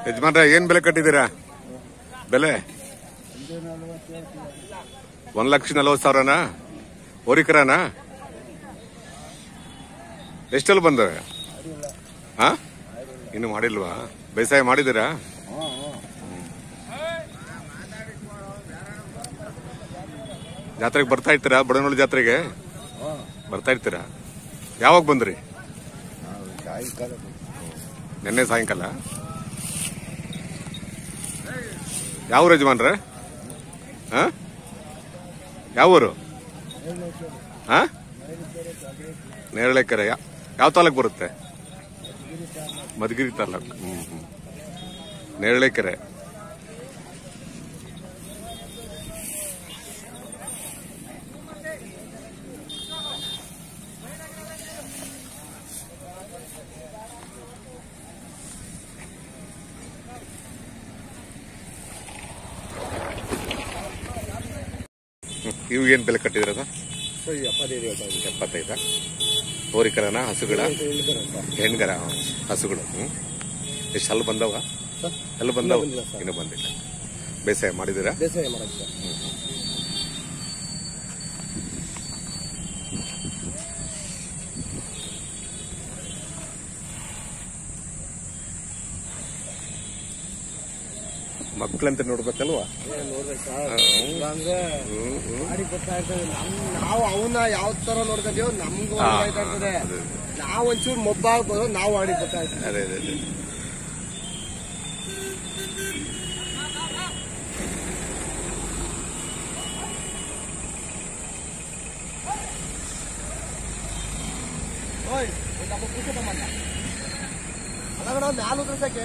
ಯಜಮಾನ್ರ ಏನ್ ಬೆಲೆ ಕಟ್ಟಿದ್ದೀರಾ ಬೆಲೆ ಒಂದ್ ಲಕ್ಷ ನಲವತ್ತು ಸಾವಿರನಾ ಓರಿಕರನಾ ಎಷ್ಟಲ್ಲಿ ಬಂದವೆ ಹಾ ಇನ್ನು ಮಾಡಿಲ್ವಾ ಬೇಸಾಯ ಮಾಡಿದ್ದೀರಾ ಜಾತ್ರೆಗೆ ಬರ್ತಾ ಇರ್ತೀರಾ ಬಡನೋಳಿ ಜಾತ್ರೆಗೆ ಬರ್ತಾ ಇರ್ತೀರಾ ಯಾವಾಗ ಬಂದ್ರಿ ನಿನ್ನೆ ಸಾಯಂಕಾಲ ಯಾವ ಊರು ಯಜಮಾನ್ರೆ ಹಾ ಯಾವ ಊರು ಹಾ ನೇರಳೆಕೆರೆ ಯಾ- ಯಾವ ತಾಲೂಕು ಬರುತ್ತೆ ಮಧುಗಿರಿ ತಾಲೂಕು ಹ್ಮ್ ಹ್ಮ್ ನೇರಳೆಕೆರೆ ಹ್ಮ್. ಇವು ಏನ್ ಬೆಲೆ ಕಟ್ಟಿದ್ರದ ಎಪ್ಪತ್ತೈದ ಹೋರಿಕರನ ಹಸುಗಳ ಹೆಣ್ಗರ ಹಸುಗಳು ಹ್ಮ್ ಎಷ್ಟು ಹಲ್ಲು ಬಂದವ ಹಲ್ಲು ಬಂದವ ಬಂದಿಲ್ಲ ಸರ್. ಇನ್ನು ಬಂದಿಲ್ಲ ಬೇಸಾಯ ಮಾಡಿದಿರಾ ಬೇಸಾಯ ಮಾಡಕ್ ಸರ್ ಮಕ್ಕಳಂತ ನೋಡ್ಬೇಕಲ್ವಾ ಏ, ನೋಡ್ಬೇಕು ಸರ್ ಅಂದ್ರೆ ಗಾಡಿ ಬರ್ತಾ ಇರ್ತದೆ ನಮ್ ನಾವು ಅವನ್ನ ಯಾವ ತರ ನೋಡ್ಕೊಂತೀವೋ ನಮ್ಗೂ ಹಾ, ಆಯ್ತಾ ಇರ್ತದೆ ಅದೇ. ನಾವ್ ಒಂಚೂರು ಮೊಬ್ಬಾಗ್ಬೋದು ನಾವು ಆಡಿ ಬರ್ತಾ ಇರ್ತೀವಿ ಅದೇ ಅದೇ ಅದೇ ಓಯ್ ಒಂದ್ ನಮ್ಮ ಪೂಜೆ ತಮ್ಮಣ್ಣ ಅಲ್ಲ ನಾಲ್ಕು ದಿವಸಕ್ಕೆ